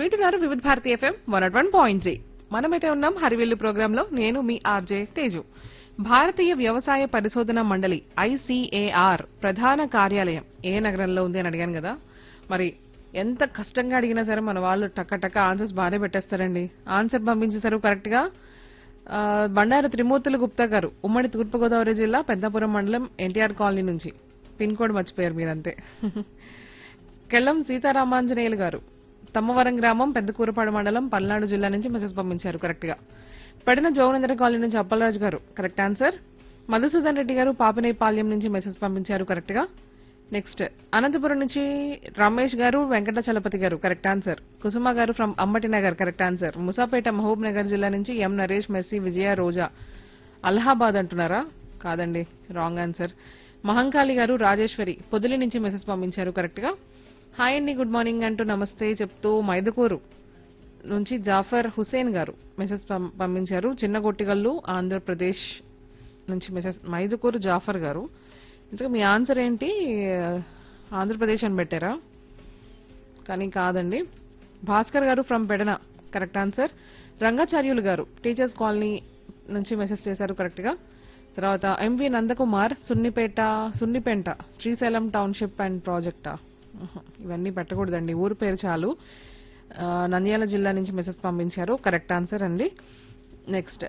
వింటున్నారు Vividh Bharati FM one one point three మనమైతే ఉన్నాం హరివెల్లు ప్రోగ్రామ్ లో నేను మీ ఆర్జే తేజు భారతీయ వ్యవసాయ పరిశోధన మండలి ఐసీఏఆర్ ప్రధాన కార్యాలయం ఏ నగరంలో ఉంది అని అడిగాను కదా మరి ఎంత కష్టంగా అడిగినా సరే మన వాళ్ళు టక్క టక్క ఆన్సర్స్ బాగానే పెట్టేస్తారండి ఆన్సర్ పంపించేశారు కరెక్ట్ గా ఆ, బండారు త్రిమూర్తులు గుప్తా గారు ఉమ్మడి తూర్పుగోదావరి జిల్లా పెద్దాపురం మండలం ఎన్టీఆర్ కాలనీ నుంచి పిన్ కోడ్ మర్చిపోయారు మీరంతే కెల్లం సీతారామాంజనేయులు గారు తమ్మవరం గ్రామం పెద్దకూరపాడు మండలం పల్నాడు జిల్లా నుంచి మెసేజ్ పంపించారు కరెక్ట్ గా పడిన జోగనేంద్ర కాలనీ నుంచి అప్పలరాజు గారు కరెక్ట్ ఆన్సర్ మధుసూదన్ రెడ్డి గారు పాపనేపాల్యం నుంచి మెసేజ్ పంపించారు కరెక్ట్ గా నెక్స్ట్ అనంతపురం నుంచి రమేష్ గారు వెంకట చలపతి గారు correct answer Kusuma garu from Ambati Nagar correct answer Musapeta Mahabub Nagar జిల్లా నుంచి ఎం నరేష్ మెస్సీ విజయ రోజా అలహాబాద్ అంటున్నారా కాదండి రాంగ్ ఆన్సర్ మహంకాళి గారు రాజేశ్వరి పొదిలి నుంచి మెసేజ్ పంపించారు కరెక్ట్ గా హాయ్ అండి గుడ్ మార్నింగ్ అంటూ నమస్తే చెప్తూ మైదుకూరు నుంచి జాఫర్ హుసేన్ గారు మెసేజ్ పం- పంపించారు చిన్న గొట్టిగల్లు ఆంధ్రప్రదేశ్ నుంచి మెసేజ్ మైదుకూరు జాఫర్ గారు ఇంతకు మీ ఆన్సర్ ఏంటి ఆంధ్రప్రదేశ్ అని పెట్టారా కానీ కాదండి Bhaskar garu from Pedana correct answer Rangacharyulu garu teachers colony నుంచి మెసేజ్ చేశారు కరెక్ట్ గా తర్వాత MV Nandakumar Sunnipeta Sunnipenta Srisailam township and ప్రాజెక్టా ఉహు, ఇవన్నీ పెట్టకూడదండి ఊరు పేరు చాలు ఆ, నంద్యాల జిల్లా నుంచి మెసేజ్ పంపించారు కరెక్ట్ ఆన్సర్ అండి నెక్స్ట్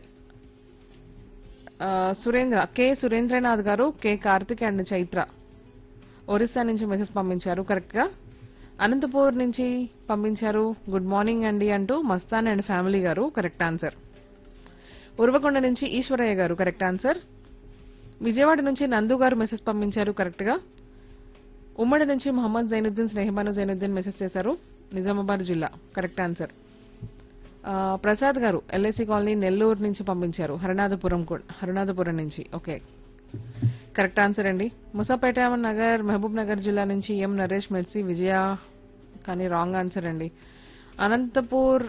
ఆ, Surendra K Surendranath garu K Karthik and Chaitra Orissa నుంచి మెసేజ్ పంపించారు కరెక్ట్ గా అనంతపూర్ నుంచి పంపించారు గుడ్ మార్నింగ్ అండి అంటూ Mastan and family garu correct answer Uravakonda నుంచి ఈశ్వరయ్య గారు కరెక్ట్ ఆన్సర్ విజయవాడ నుంచి నందు గారు మెసేజ్ పంపించారు కరెక్ట్ గా ఉమ్మడి నుంచి మొహమ్మద్ జైనుద్దీన్ స్నేహబాను జైనుద్దీన్ మెసేజ్ చేశారు నిజామాబాద్ జిల్లా కరెక్ట్ ఆన్సర్ ఆ, ప్రసాద్ గారు ఎల్ఐసి కాలనీ నెల్లూరు నుంచి పంపించారు హరినాథపురం కూడా హరినాథపురం నుంచి ఓకే కరెక్ట్ ఆన్సర్ అండి ముసాపేట నగర్ మహబూబ్ నగర్ జిల్లా నుంచి ఎం నరేష్ మెర్సీ విజయ కానీ రాంగ్ ఆన్సర్ అండి అనంతపూర్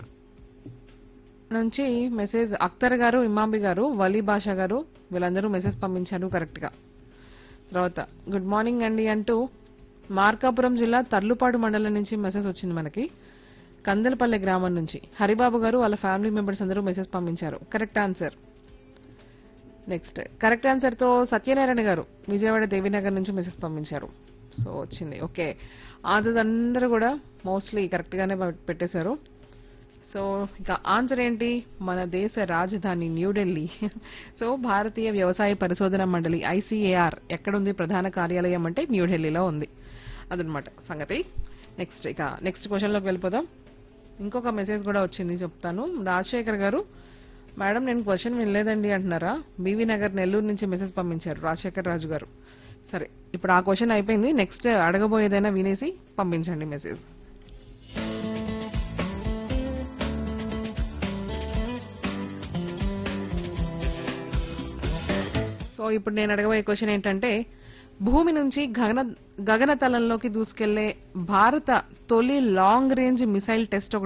నుంచి మెసేజ్ అఖ్తర్ గారు ఇమాంబి గారు వలీ బాషా గారు వీళ్ళందరూ మెసేజ్ పంపించారు కరెక్ట్ గా తర్వాత గుడ్ మార్నింగ్ అండి అంటూ మార్కాపురం జిల్లా తర్లుపాడు మండలం నుంచి మెసేజ్ వచ్చింది మనకి కందలపల్లె గ్రామం నుంచి హరిబాబు గారు వాళ్ళ ఫ్యామిలీ మెంబర్స్ అందరూ మెసేజ్ పంపించారు correct answer next correct answer తో సత్యనారాయణ గారు విజయవాడ దేవీనగర్ నుంచి మెసేజ్ పంపించారు సో వచ్చింది ఓకే ఆన్సర్స్ అందరూ కూడా మోస్ట్లీ కరెక్ట్ గానే పె- పెట్టేశారు సో ఇక ఆన్సర్ ఏంటి మన దేశ రాజధాని న్యూఢిల్లీ సో భారతీయ వ్యవసాయ పరిశోధన మండలి ఐసీఏఆర్ ఎక్కడుంది ప్రధాన కార్యాలయం అంటే న్యూఢిల్లీలో ఉంది అదనమాట సంగతి నెక్స్ట్ ఇక నెక్స్ట్ క్వశ్చన్ లోకి వెళ్ళిపోదాం ఇంకొక మెసేజ్ కూడా వచ్చింది చెప్తాను రాజశేఖర్ గారు మేడం నేను క్వశ్చన్ వినలేదండి అంటున్నారా బీవీ నగర్ నెల్లూరు నుంచి మెసేజ్ పంపించారు రాజశేఖర్ రాజు గారు సరే ఇప్పుడు ఆ క్వశ్చన్ అయిపోయింది నెక్స్ట్ అడగబోయేదైనా వినేసి పంపించండి మెసేజ్ సో ఇప్పుడు నేను అడగబోయే క్వశ్చన్ ఏంటంటే భూమి నుంచి గగన గగనతలంలోకి దూసుకెళ్లే భారత తొలి లాంగ్ రేంజ్ మిసైల్ టెస్ట్ ఒకటి